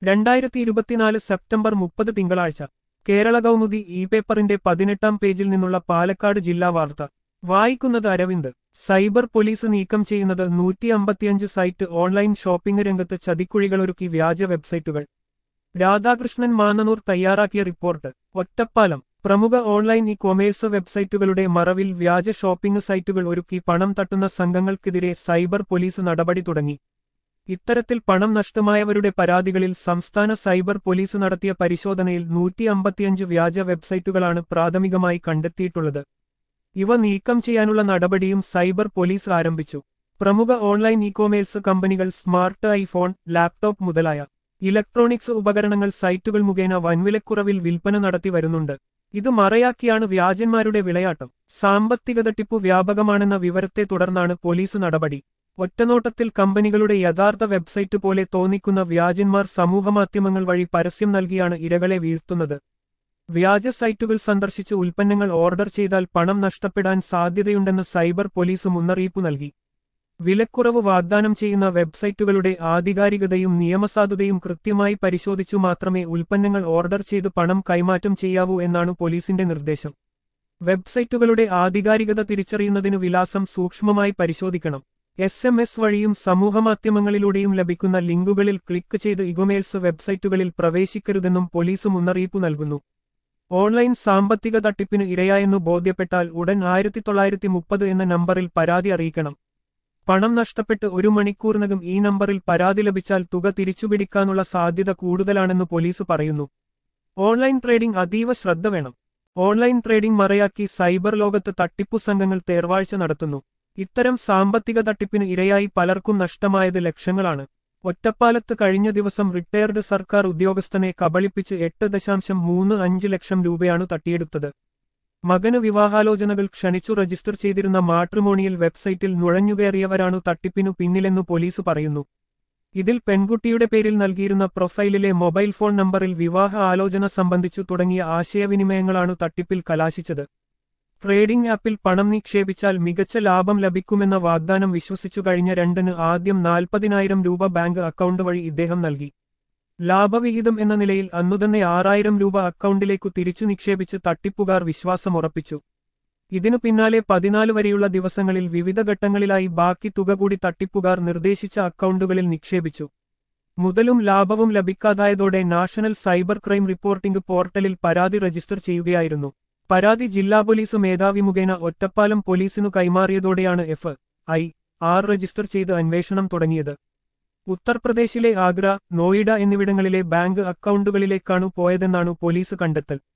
രണ്ടായിരത്തി ഇരുപത്തിനാല് സെപ്റ്റംബർ മുപ്പത് തിങ്കളാഴ്ച കേരള കൗമുദി ഇ പേപ്പറിന്റെ പതിനെട്ടാം പേജിൽ നിന്നുള്ള പാലക്കാട് ജില്ലാ വാർത്ത വായിക്കുന്നത് അരവിന്ദ് സൈബർ പോലീസ് നീക്കം ചെയ്യുന്നത് നൂറ്റി അമ്പത്തിയഞ്ച് സൈറ്റ് ഓൺലൈൻ ഷോപ്പിംഗ് രംഗത്ത് ചതിക്കുഴികളൊരുക്കി വ്യാജ വെബ്സൈറ്റുകൾ രാധാകൃഷ്ണൻ മാനനൂർ തയ്യാറാക്കിയ റിപ്പോർട്ട് ഒറ്റപ്പാലം പ്രമുഖ ഓൺലൈൻ ഇ കൊമേഴ്സ് വെബ്സൈറ്റുകളുടെ മറവിൽ വ്യാജ ഷോപ്പിംഗ് സൈറ്റുകൾ ഒരുക്കി പണം തട്ടുന്ന സംഘങ്ങൾക്കെതിരെ സൈബർ പോലീസ് നടപടി തുടങ്ങി ഇത്തരത്തിൽ പണം നഷ്ടമായവരുടെ പരാതികളിൽ സംസ്ഥാന സൈബർ പോലീസ് നടത്തിയ പരിശോധനയിൽ നൂറ്റി അമ്പത്തിയഞ്ച് വ്യാജ വെബ്സൈറ്റുകളാണ് പ്രാഥമികമായി കണ്ടെത്തിയിട്ടുള്ളത് ഇവ നീക്കം ചെയ്യാനുള്ള നടപടിയും സൈബർ പോലീസ് ആരംഭിച്ചു പ്രമുഖ ഓൺലൈൻ ഇ കൊമേഴ്സ് കമ്പനികൾ സ്മാർട്ട് ഐഫോൺ ലാപ്ടോപ്പ് മുതലായ ഇലക്ട്രോണിക്സ് ഉപകരണങ്ങൾ സൈറ്റുകൾ മുഖേന വൻവിലക്കുറവിൽ വിൽപ്പന നടത്തി വരുന്നുണ്ട് ഇത് മറയാക്കിയാണ് വ്യാജന്മാരുടെ വിളയാട്ടം സാമ്പത്തിക തട്ടിപ്പു വ്യാപകമാണെന്ന വിവരത്തെ തുടർന്നാണ് പോലീസ് നടപടി ഒറ്റനോട്ടത്തിൽ കമ്പനികളുടെ യഥാർത്ഥ വെബ്സൈറ്റ് പോലെ തോന്നിക്കുന്ന വ്യാജന്മാർ സമൂഹമാധ്യമങ്ങൾ വഴി പരസ്യം നൽകിയാണ് ഇരകളെ വീഴ്ത്തുന്നത് വ്യാജ സൈറ്റുകൾ സന്ദർശിച്ച് ഉൽപ്പന്നങ്ങൾ ഓർഡർ ചെയ്താൽ പണം നഷ്ടപ്പെടാൻ സാധ്യതയുണ്ടെന്ന് സൈബർ പോലീസ് മുന്നറിയിപ്പ് നൽകി വിലക്കുറവ് വാഗ്ദാനം ചെയ്യുന്ന വെബ്സൈറ്റുകളുടെ ആധികാരികതയും നിയമസാധുതയും കൃത്യമായി പരിശോധിച്ചു മാത്രമേ ഉൽപ്പന്നങ്ങൾ ഓർഡർ ചെയ്ത് പണം കൈമാറ്റം ചെയ്യാവൂ എന്നാണ് പോലീസിന്റെ നിർദ്ദേശം വെബ്സൈറ്റുകളുടെ ആധികാരികത തിരിച്ചറിയുന്നതിനു വിലാസം സൂക്ഷ്മമായി പരിശോധിക്കണം എസ് എം എസ് വഴിയും സമൂഹമാധ്യമങ്ങളിലൂടെയും ലഭിക്കുന്ന ലിങ്കുകളിൽ ക്ലിക്ക് ചെയ്ത് ഇഗൊമേൽസ് വെബ്സൈറ്റുകളിൽ പ്രവേശിക്കരുതെന്നും പോലീസ് മുന്നറിയിപ്പ് നൽകുന്നു ഓൺലൈൻ സാമ്പത്തിക തട്ടിപ്പിന് ഇരയായെന്നു ബോധ്യപ്പെട്ടാൽ ഉടൻ ആയിരത്തി തൊള്ളായിരത്തി മുപ്പത് എന്ന നമ്പറിൽ പരാതി അറിയിക്കണം പണം നഷ്ടപ്പെട്ട് ഒരു മണിക്കൂറിനകം ഈ നമ്പറിൽ പരാതി ലഭിച്ചാൽ തുക തിരിച്ചുപിടിക്കാനുള്ള സാധ്യത കൂടുതലാണെന്ന് പോലീസ് പറയുന്നു ഓൺലൈൻ ട്രേഡിംഗ് അതീവ ശ്രദ്ധ വേണം ഓൺലൈൻ ട്രേഡിംഗ് മറയാക്കി സൈബർ ലോകത്ത് തട്ടിപ്പു സംഘങ്ങൾ തേർവാഴ്ച നടത്തുന്നു ഇത്തരം സാമ്പത്തിക തട്ടിപ്പിന് ഇരയായി പലർക്കും നഷ്ടമായത് ലക്ഷങ്ങളാണ് ഒറ്റപ്പാലത്ത് കഴിഞ്ഞ ദിവസം റിട്ടയർഡ് സർക്കാർ ഉദ്യോഗസ്ഥനെ കബളിപ്പിച്ച് എട്ട് ദശാംശം മൂന്ന് അഞ്ച് ലക്ഷം രൂപയാണ് തട്ടിയെടുത്തത് മകന് വിവാഹാലോചനകൾ ക്ഷണിച്ചു രജിസ്റ്റർ ചെയ്തിരുന്ന മാട്രിമോണിയൽ വെബ്സൈറ്റിൽ നുഴഞ്ഞുകയറിയവരാണു തട്ടിപ്പിനു പിന്നിലെന്നു പോലീസ് പറയുന്നു ഇതിൽ പെൺകുട്ടിയുടെ പേരിൽ നൽകിയിരുന്ന പ്രൊഫൈലിലെ മൊബൈൽ ഫോൺ നമ്പറിൽ വിവാഹ ആലോചന സംബന്ധിച്ചു തുടങ്ങിയ ആശയവിനിമയങ്ങളാണ് തട്ടിപ്പിൽ കലാശിച്ചത് ട്രേഡിംഗ് ആപ്പിൽ പണം നിക്ഷേപിച്ചാൽ മികച്ച ലാഭം ലഭിക്കുമെന്ന വാഗ്ദാനം വിശ്വസിച്ചു കഴിഞ്ഞ രണ്ടിന് ആദ്യം നാൽപ്പതിനായിരം രൂപ ബാങ്ക് അക്കൗണ്ട് വഴി ഇദ്ദേഹം നൽകി ലാഭവിഹിതം എന്ന നിലയിൽ അന്നുതന്നെ ആറായിരം രൂപ അക്കൗണ്ടിലേക്കു തിരിച്ചു നിക്ഷേപിച്ച് തട്ടിപ്പുകാർ വിശ്വാസമുറപ്പിച്ചു ഇതിനു പിന്നാലെ പതിനാല് വരെയുള്ള ദിവസങ്ങളിൽ വിവിധ ഘട്ടങ്ങളിലായി ബാക്കി തുക കൂടി തട്ടിപ്പുകാർ നിർദ്ദേശിച്ച അക്കൗണ്ടുകളിൽ നിക്ഷേപിച്ചു മുതലും ലാഭവും ലഭിക്കാതായതോടെ നാഷണൽ സൈബർ ക്രൈം റിപ്പോർട്ടിംഗ് പോർട്ടലിൽ പരാതി രജിസ്റ്റർ ചെയ്യുകയായിരുന്നു പരാതി ജില്ലാ പോലീസ് മേധാവി മുഖേന ഒറ്റപ്പാലം പോലീസിനു കൈമാറിയതോടെയാണ് എഫ് ഐ ആർ രജിസ്റ്റർ ചെയ്ത് അന്വേഷണം തുടങ്ങിയത് ഉത്തർപ്രദേശിലെ ആഗ്ര നോയിഡ എന്നിവിടങ്ങളിലെ ബാങ്ക് അക്കൗണ്ടുകളിലേക്കാണു പോയതെന്നാണു പോലീസ് കണ്ടെത്തൽ